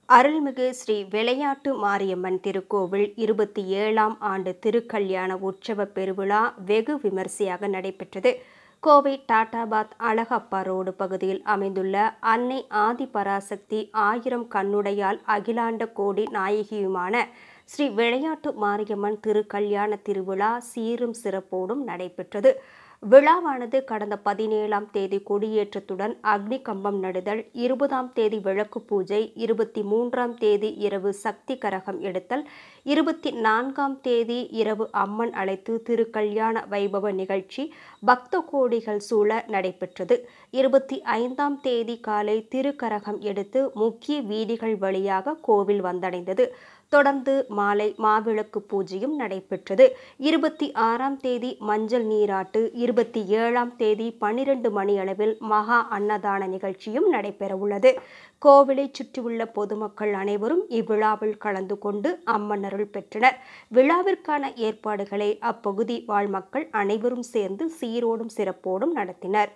அருள்மிகு ஸ்ரீ விளையாட்டு மாரியம்மன் திருக்கோவில் இருபத்தி ஏழாம் ஆண்டு திருக்கல்யாண உற்சவ பெருவிழா வெகு விமரிசையாக நடைபெற்றது கோவை டாடாபாத் அழகப்பா ரோடு பகுதியில் அமைந்துள்ள அன்னை ஆதிபராசக்தி ஆயிரம் கண்ணுடையால் அகிலாண்ட கோடி நாயகியுமான ஸ்ரீ விளையாட்டு மாரியம்மன் திருக்கல்யாண திருவிழா சீரும் சிறப்போடும் நடைபெற்றது விழாவானது கடந்த பதினேழாம் தேதி கொடியேற்றத்துடன் அக்னி கம்பம் நடுதல் இருபதாம் தேதி விளக்கு பூஜை இருபத்தி மூன்றாம் தேதி இரவு சக்தி கரகம் எடுத்தல் இருபத்தி நான்காம் தேதி இரவு அம்மன் அழைத்து திருக்கல்யாண வைபவ நிகழ்ச்சி பக்த கோடிகள் சூழ நடைபெற்றது இருபத்தி ஐந்தாம் தேதி காலை திருக்கரகம் எடுத்து முக்கிய வீதிகள் வழியாக கோவில் வந்தடைந்தது தொடர்ந்து மாலை மாவிளக்கு பூஜையும் நடைபெற்றது இருபத்தி ஆறாம் தேதி மஞ்சள் நீராட்டு இருபத்தி ஏழாம் தேதி பனிரெண்டு மணி அளவில் மகா அன்னதான நிகழ்ச்சியும் நடைபெறவுள்ளது கோவிலை சுற்றியுள்ள பொதுமக்கள் அனைவரும் இவ்விழாவில் கலந்து கொண்டு அம்மன் அருள் பெற்றனர் விழாவிற்கான ஏற்பாடுகளை அப்பகுதி வாழ் மக்கள் அனைவரும் சேர்ந்து சீரோடும் சிறப்போடும் நடத்தினர்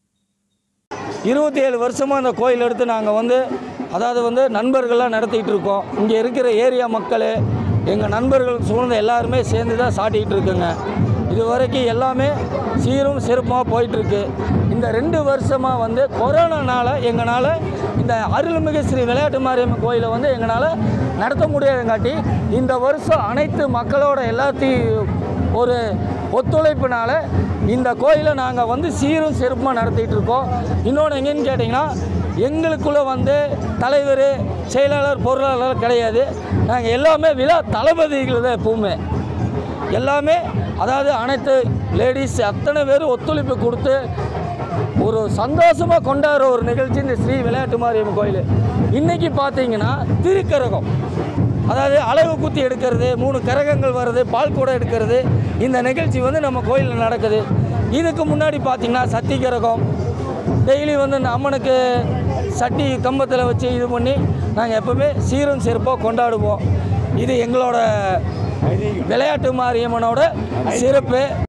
இருபத்தி ஏழு வருஷமாக இந்த கோயில் எடுத்து நாங்கள் வந்து அதாவது வந்து நண்பர்கள்லாம் நடத்திட்டு இருக்கோம் இங்கே இருக்கிற ஏரியா மக்கள் எங்கள் நண்பர்கள் சூழ்ந்த எல்லாருமே சேர்ந்து தான் சாட்டிகிட்டு இருக்குங்க இது வரைக்கும் எல்லாமே சீரும் சிறப்பாக போயிட்டுருக்கு இந்த ரெண்டு வருஷமாக வந்து கொரோனானால் எங்களால் இந்த அருள்மிகு ஸ்ரீ விளையாட்டு மாரியம்மன் கோயிலை வந்து எங்களால் நடத்த முடியாதங்காட்டி இந்த வருஷம் அனைத்து மக்களோட எல்லாத்தையும் ஒரு ஒத்துழைப்பினால இந்த கோயிலை நாங்கள் வந்து சீரும் சிறப்புமாக நடத்திட்டு இருக்கோம் இன்னொன்று எங்கேன்னு கேட்டிங்கன்னா எங்களுக்குள்ளே வந்து தலைவர் செயலாளர் பொருளாளர் கிடையாது நாங்கள் எல்லாமே விழா தளபதிகள் தான் எப்பவுமே எல்லாமே அதாவது அனைத்து லேடிஸ் அத்தனை பேரும் ஒத்துழைப்பு கொடுத்து ஒரு சந்தோஷமாக கொண்டாடுற ஒரு நிகழ்ச்சி இந்த ஸ்ரீ விளையாட்டு மாரியம்மன் கோயில் இன்றைக்கி பார்த்தீங்கன்னா திருக்கரகம் அதாவது அளவு குத்தி எடுக்கிறது மூணு கரகங்கள் வர்றது பால் கூட எடுக்கிறது இந்த நிகழ்ச்சி வந்து நம்ம கோயிலில் நடக்குது இதுக்கு முன்னாடி பார்த்திங்கன்னா சத்தி கரகம் டெய்லி வந்து இந்த அம்மனுக்கு சட்டி கம்பத்தில் வச்சு இது பண்ணி நாங்கள் எப்போவுமே சீரும் சிறப்பாக கொண்டாடுவோம் இது எங்களோட விளையாட்டு மாரியம்மனோட சிறப்பு